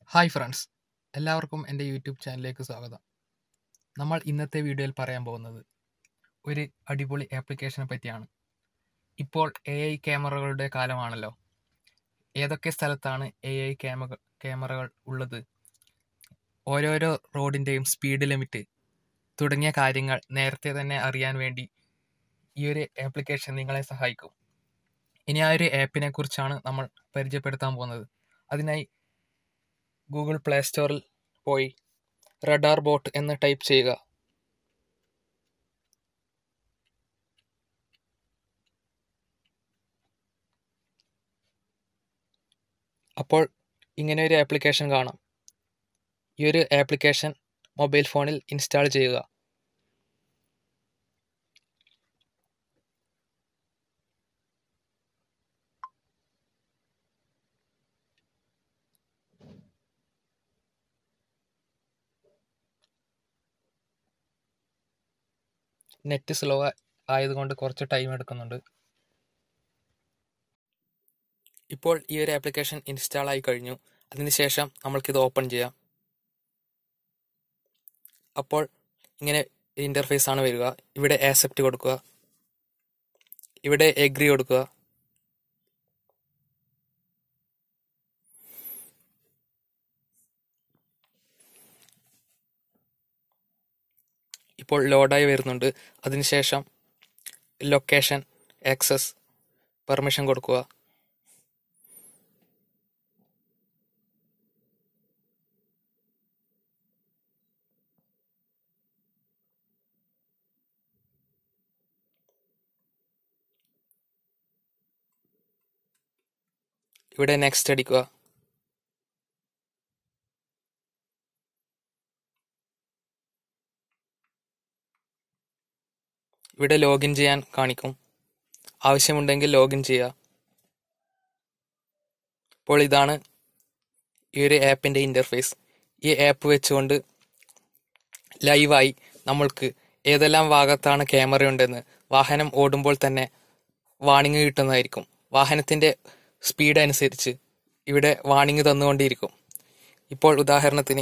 Hi friends എല്ലാവർക്കും എൻ്റെ YouTube ചാനലിലേക്ക് സ്വാഗതം നമ്മൾ ഇന്നത്തെ വീഡിയോയിൽ പറയാൻ പോകുന്നത് ഒരു അടിപൊളി ആപ്ലിക്കേഷനെ പറ്റിയാണ് ഇപ്പോൾ എ ഐ ക്യാമറകളുടെ കാലമാണല്ലോ ഏതൊക്കെ സ്ഥലത്താണ് എ ഐ ക്യാമ ക്യാമറകൾ ഉള്ളത് ഓരോരോ റോഡിൻ്റെയും സ്പീഡ് ലിമിറ്റ് തുടങ്ങിയ കാര്യങ്ങൾ നേരത്തെ തന്നെ അറിയാൻ വേണ്ടി ഈ ഒരു ആപ്ലിക്കേഷൻ നിങ്ങളെ സഹായിക്കും ഇനി ആ ഒരു ആപ്പിനെ കുറിച്ചാണ് നമ്മൾ പരിചയപ്പെടുത്താൻ പോകുന്നത് അതിനായി ഗൂഗിൾ പ്ലേ സ്റ്റോറിൽ പോയി റഡാർ ബോട്ട് എന്ന് ടൈപ്പ് ചെയ്യുക അപ്പോൾ ഇങ്ങനെ ഒരു ആപ്ലിക്കേഷൻ കാണാം ഈ ഒരു ആപ്ലിക്കേഷൻ മൊബൈൽ ഫോണിൽ ഇൻസ്റ്റാൾ ചെയ്യുക നെറ്റ് സ്ലോ ആയതുകൊണ്ട് കുറച്ച് ടൈം എടുക്കുന്നുണ്ട് ഇപ്പോൾ ഈ ഒരു ആപ്ലിക്കേഷൻ ഇൻസ്റ്റാൾ ആയി കഴിഞ്ഞു അതിനുശേഷം നമ്മൾക്കിത് ഓപ്പൺ ചെയ്യാം അപ്പോൾ ഇങ്ങനെ ഇൻ്റർഫേസ് ആണ് വരിക ഇവിടെ ആക്സെപ്റ്റ് കൊടുക്കുക ഇവിടെ എഗ്രി കൊടുക്കുക ഇപ്പോൾ ലോഡായി വരുന്നുണ്ട് അതിനുശേഷം ലൊക്കേഷൻ ആക്സസ് പെർമിഷൻ കൊടുക്കുക ഇവിടെ നെക്സ്റ്റ് അടിക്കുക ഇവിടെ ലോഗിൻ ചെയ്യാൻ കാണിക്കും ആവശ്യമുണ്ടെങ്കിൽ ലോഗിൻ ചെയ്യുക അപ്പോൾ ഇതാണ് ഈ ഒരു ആപ്പിൻ്റെ ഇൻ്റർഫേസ് ഈ ആപ്പ് വെച്ചുകൊണ്ട് ലൈവായി നമ്മൾക്ക് ഏതെല്ലാം ഭാഗത്താണ് ക്യാമറ ഉണ്ടെന്ന് വാഹനം ഓടുമ്പോൾ തന്നെ വാണിംഗ് കിട്ടുന്നതായിരിക്കും വാഹനത്തിൻ്റെ സ്പീഡ് അനുസരിച്ച് ഇവിടെ വാണിംഗ് തന്നുകൊണ്ടിരിക്കും ഇപ്പോൾ ഉദാഹരണത്തിന്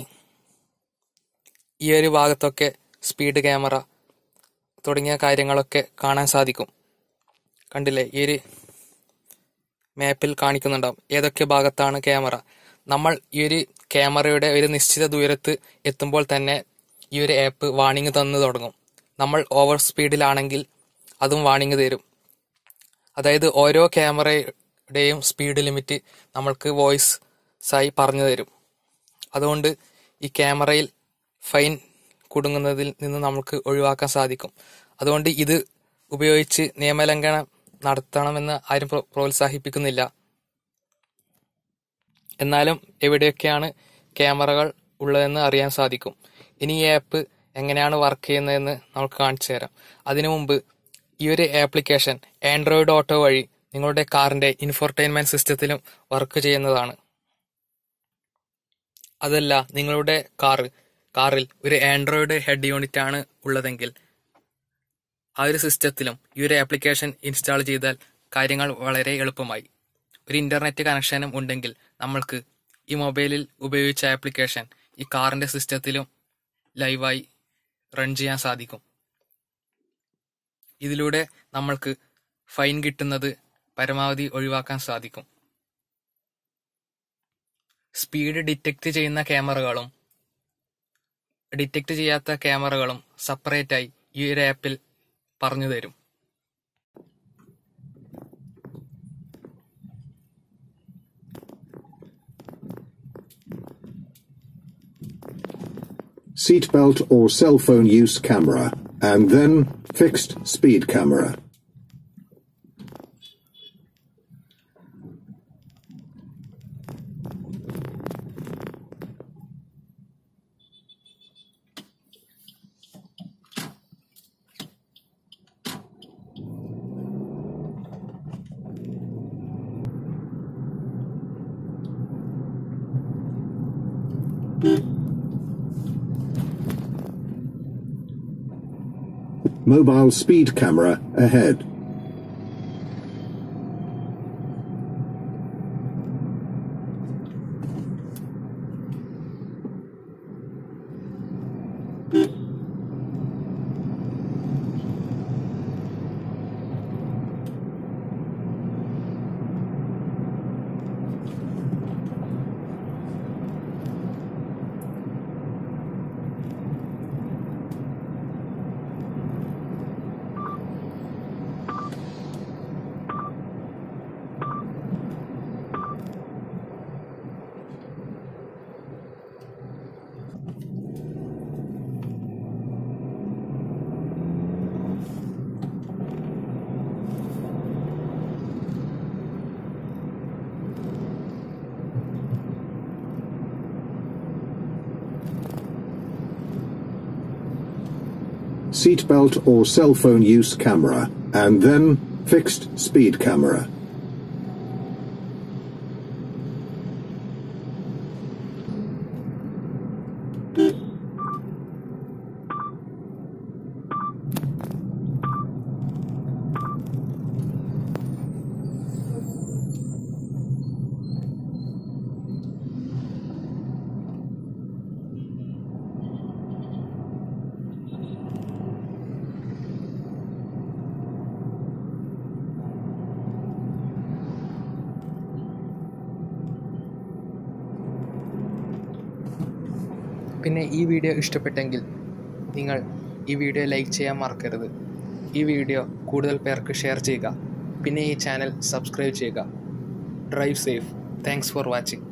ഈ ഒരു ഭാഗത്തൊക്കെ സ്പീഡ് ക്യാമറ തുടങ്ങിയ കാര്യങ്ങളൊക്കെ കാണാൻ സാധിക്കും കണ്ടില്ലേ ഈ ഒരു മാപ്പിൽ കാണിക്കുന്നുണ്ടാവും ഏതൊക്കെ ഭാഗത്താണ് ക്യാമറ നമ്മൾ ഈ ഒരു ക്യാമറയുടെ ഒരു നിശ്ചിത ദൂരത്ത് എത്തുമ്പോൾ തന്നെ ഈ ഒരു ആപ്പ് വാണിംഗ് തന്നു തുടങ്ങും നമ്മൾ ഓവർ സ്പീഡിലാണെങ്കിൽ അതും വാണിംഗ് തരും അതായത് ഓരോ ക്യാമറയുടെയും സ്പീഡ് ലിമിറ്റ് നമ്മൾക്ക് വോയിസ് ആയി പറഞ്ഞു തരും അതുകൊണ്ട് ഈ ക്യാമറയിൽ ഫൈൻ കുടുങ്ങുന്നതിൽ നിന്ന് നമുക്ക് ഒഴിവാക്കാൻ സാധിക്കും അതുകൊണ്ട് ഇത് ഉപയോഗിച്ച് നിയമലംഘനം നടത്തണമെന്ന് ആരും പ്രോത്സാഹിപ്പിക്കുന്നില്ല എന്നാലും എവിടെയൊക്കെയാണ് ക്യാമറകൾ ഉള്ളതെന്ന് അറിയാൻ സാധിക്കും ഇനി ഈ ആപ്പ് എങ്ങനെയാണ് വർക്ക് ചെയ്യുന്നതെന്ന് നമുക്ക് കാണിച്ചു തരാം അതിനു മുമ്പ് ഈ ഒരു ആപ്ലിക്കേഷൻ ആൻഡ്രോയിഡ് ഓട്ടോ വഴി നിങ്ങളുടെ കാറിന്റെ ഇൻഫോർടൈൻമെന്റ് സിസ്റ്റത്തിലും വർക്ക് ചെയ്യുന്നതാണ് അതല്ല നിങ്ങളുടെ കാറ് കാറിൽ ഒരു ആൻഡ്രോയിഡ് ഹെഡ് യൂണിറ്റ് ആണ് ഉള്ളതെങ്കിൽ ആ ഒരു സിസ്റ്റത്തിലും ഈ ഒരു ആപ്ലിക്കേഷൻ ഇൻസ്റ്റാൾ ചെയ്താൽ കാര്യങ്ങൾ വളരെ എളുപ്പമായി ഒരു ഇന്റർനെറ്റ് കണക്ഷനും ഉണ്ടെങ്കിൽ നമ്മൾക്ക് ഈ മൊബൈലിൽ ഉപയോഗിച്ച ആപ്ലിക്കേഷൻ ഈ കാറിന്റെ സിസ്റ്റത്തിലും ലൈവായി റൺ ചെയ്യാൻ സാധിക്കും ഇതിലൂടെ നമ്മൾക്ക് ഫൈൻ കിട്ടുന്നത് പരമാവധി ഒഴിവാക്കാൻ സാധിക്കും സ്പീഡ് ഡിറ്റക്ട് ചെയ്യുന്ന ക്യാമറകളും ഡിറ്റക്ട് ചെയ്യാത്ത ക്യാമറകളും സെപ്പറേറ്റ് ആയി ഈ ഒരു ആപ്പിൽ പറഞ്ഞു തരും seatbelt or cell phone use camera, and then fixed speed camera. Mobile speed camera ahead. seatbelt or cell phone use camera, and then fixed speed camera. പിന്നെ ഈ വീഡിയോ ഇഷ്ടപ്പെട്ടെങ്കിൽ നിങ്ങൾ ഈ വീഡിയോ ലൈക്ക് ചെയ്യാൻ മറക്കരുത് ഈ വീഡിയോ കൂടുതൽ പേർക്ക് ഷെയർ ചെയ്യുക പിന്നെ ഈ ചാനൽ സബ്സ്ക്രൈബ് ചെയ്യുക drive safe thanks for watching